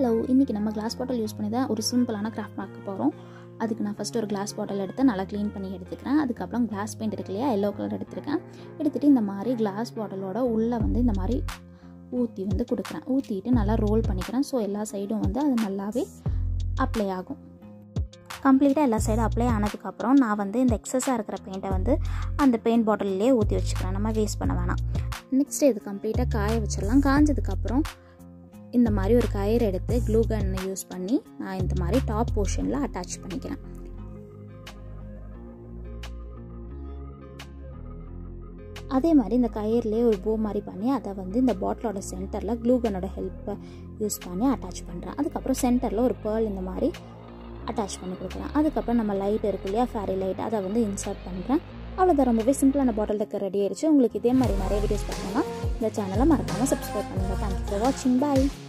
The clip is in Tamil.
ஹலோ இன்றைக்கி நம்ம கிளாஸ் பாட்டில் யூஸ் பண்ணி தான் ஒரு சிம்பிளான கிராஃப்ட் பார்க்க போகிறோம் அதுக்கு நான் ஃபஸ்ட்டு ஒரு கிளாஸ் பாட்டில் எடுத்து நல்லா க்ளீன் பண்ணி எடுத்துக்கிறேன் அதுக்கப்புறம் கிளாஸ் பெயிண்ட் இருக்கு இல்லையா எல்லோ கலர் எடுத்துருக்கேன் எடுத்துகிட்டு இந்த மாதிரி கிளாஸ் பாட்டிலோட உள்ளே வந்து இந்த மாதிரி ஊற்றி வந்து கொடுக்குறேன் ஊற்றிட்டு நல்லா ரோல் பண்ணிக்கிறேன் ஸோ எல்லா சைடும் வந்து அது நல்லாவே அப்ளை ஆகும் கம்ப்ளீட்டாக எல்லா சைடும் அப்ளை ஆனதுக்கப்புறம் நான் வந்து இந்த எக்ஸஸாக இருக்கிற பெயிண்ட்டை வந்து அந்த பெயிண்ட் பாட்டிலே ஊற்றி வச்சுக்கிறேன் நம்ம வேஸ்ட் பண்ண வேணாம் நெக்ஸ்ட் இது கம்ப்ளீட்டாக காய வச்சிடலாம் காஞ்சதுக்கப்புறம் இந்த மாதிரி ஒரு கயிறு எடுத்து க்ளூ கன்னை யூஸ் பண்ணி நான் இந்த மாதிரி டாப் போர்ஷனில் அட்டாச் பண்ணிக்கிறேன் அதே மாதிரி இந்த கயிறுலேயே ஒரு போ மாதிரி பண்ணி அதை வந்து இந்த பாட்டிலோட சென்டரில் க்ளூ கன்னோட ஹெல்ப்பை யூஸ் பண்ணி அட்டாச் பண்ணுறேன் அதுக்கப்புறம் சென்டரில் ஒரு பேர்ல் இந்த மாதிரி அட்டாச் பண்ணி கொடுக்குறேன் அதுக்கப்புறம் நம்ம லைட் இருக்கு இல்லையா ஃபேரி லைட் அதை வந்து இன்சர்ட் பண்ணுறேன் அவ்வளோதான் ரொம்பவே சிம்பிளான பாட்டில் டெக்கர் ரெடி ஆயிடுச்சு உங்களுக்கு இதே மாதிரி நிறைய வீடியோஸ் பார்க்கணும்னா இந்த சேனலை மறக்காமல் சப்ஸ்கிரைப் பண்ணுங்கள் தேங்க்யூ ஃபார் வாட்சிங் பாய்